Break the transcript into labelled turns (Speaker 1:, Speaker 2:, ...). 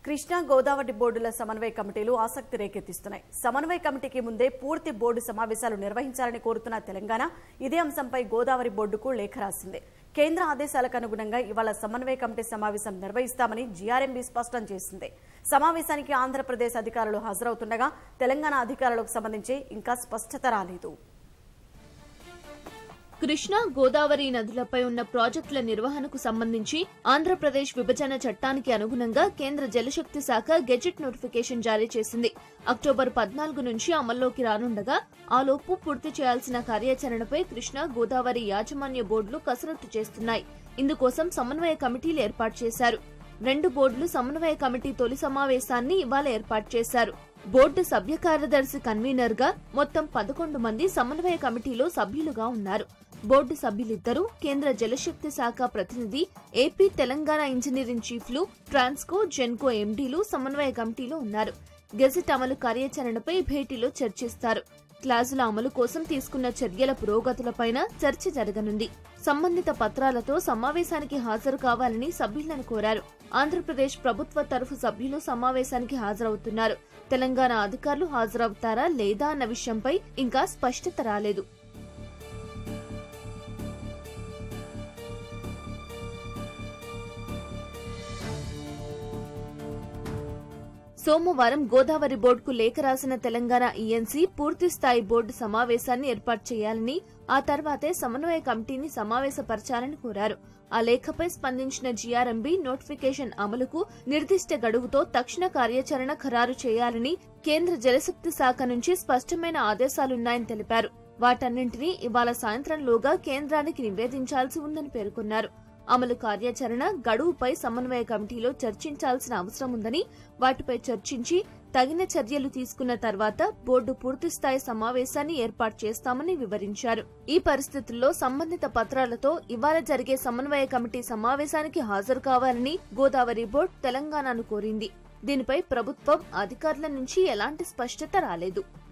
Speaker 1: కృష్ణా గోదావరి బోర్డుల సమన్వయ కమిటీలు ఆసక్తి రేకెత్తిస్తున్నాయి సమన్వయ కమిటీకి ముందే పూర్తి బోర్డు సమావేశాలు నిర్వహించాలని కోరుతున్న తెలంగాణ ఇదే అంశంపై గోదావరి బోర్డుకు లేఖ రాసింది కేంద్ర ఆదేశాలకు అనుగుణంగా ఇవాళ సమన్వయ కమిటీ సమావేశం నిర్వహిస్తామని జీఆర్ఎంబీ స్పష్టం చేసింది సమావేశానికి ఆంధ్రప్రదేశ్ అధికారులు హాజరవుతుండగా తెలంగాణ అధికారులకు సంబంధించి ఇంకా స్పష్టత రాలేదు
Speaker 2: కృష్ణా గోదావరి నదులపై ఉన్న ప్రాజెక్టుల నిర్వహణకు సంబంధించి ఆంధ్రప్రదేశ్ విభజన చట్టానికి అనుగుణంగా కేంద్ర జలశక్తి శాఖ గెజెట్ నోటిఫికేషన్ జారీ చేసింది అక్టోబర్ పద్నాలుగు నుంచి అమల్లోకి రానుండగా ఆలోపు పూర్తి చేయాల్సిన కార్యాచరణపై కృష్ణా గోదావరి యాజమాన్య బోర్డులు కసరత్తు చేస్తున్నాయి ఇందుకోసం సమన్వయ కమిటీలు ఏర్పాటు చేశారు రెండు బోర్డులు సమన్వయ కమిటీ తొలి సమావేశాన్ని ఇవాళ ఏర్పాటు చేశారు బోర్డు సభ్య కార్యదర్శి కన్వీనర్ గా మొత్తం పదకొండు మంది సమన్వయ కమిటీలో సభ్యులుగా ఉన్నారు బోర్డు సభ్యులిద్దరూ కేంద్ర జలశక్తి శాఖ ప్రతినిధి ఏపీ తెలంగాణ ఇంజనీరింగ్ చీఫ్లు ట్రాన్స్కో జెన్కో ఎండీలు సమన్వయ కమిటీలో ఉన్నారు గెజెట్ అమలు కార్యాచరణపై భేటీలో చర్చిస్తారు క్లాజుల అమలు కోసం తీసుకున్న చర్యల పురోగతులపైన చర్చ జరగనుంది సంబంధిత పత్రాలతో సమావేశానికి హాజరు కావాలని సభ్యులను కోరారు ఆంధ్రప్రదేశ్ ప్రభుత్వ తరఫు సభ్యులు సమావేశానికి హాజరవుతున్నారు తెలంగాణ అధికారులు హాజరవుతారా లేదా అన్న విషయంపై ఇంకా స్పష్టత రాలేదు సోమవారం గోదావరి బోర్డుకు లేఖ రాసిన తెలంగాణ ఈఎన్సీ పూర్తి స్థాయి బోర్డు సమావేశాన్ని ఏర్పాటు చేయాలని ఆ తర్వాతే సమన్వయ కమిటీని సమావేశపరచాలని కోరారు ఆ లేఖపై స్పందించిన జీఆర్ఎంబీ నోటిఫికేషన్ అమలుకు నిర్దిష్ట గడువుతో తక్షణ కార్యాచరణ ఖరారు చేయాలని కేంద్ర జలశక్తి శాఖ నుంచి స్పష్టమైన ఆదేశాలున్నాయని తెలిపారు వాటన్నింటినీ ఇవాళ సాయంత్రంలోగా కేంద్రానికి నివేదించాల్సి ఉందని పేర్కొన్నారు అమలు కార్యాచరణ గడువుపై సమన్వయ కమిటీలో చర్చించాల్సిన అవసరం ఉందని వాటిపై చర్చించి తగిన చర్యలు తీసుకున్న తర్వాత బోర్డు పూర్తిస్థాయి సమావేశాన్ని ఏర్పాటు చేస్తామని వివరించారు ఈ పరిస్థితుల్లో సంబంధిత పత్రాలతో ఇవాళ జరిగే సమన్వయ కమిటీ సమావేశానికి హాజరు కావాలని గోదావరి బోర్డు తెలంగాణను కోరింది దీనిపై ప్రభుత్వం అధికారుల నుంచి ఎలాంటి స్పష్టత రాలేదు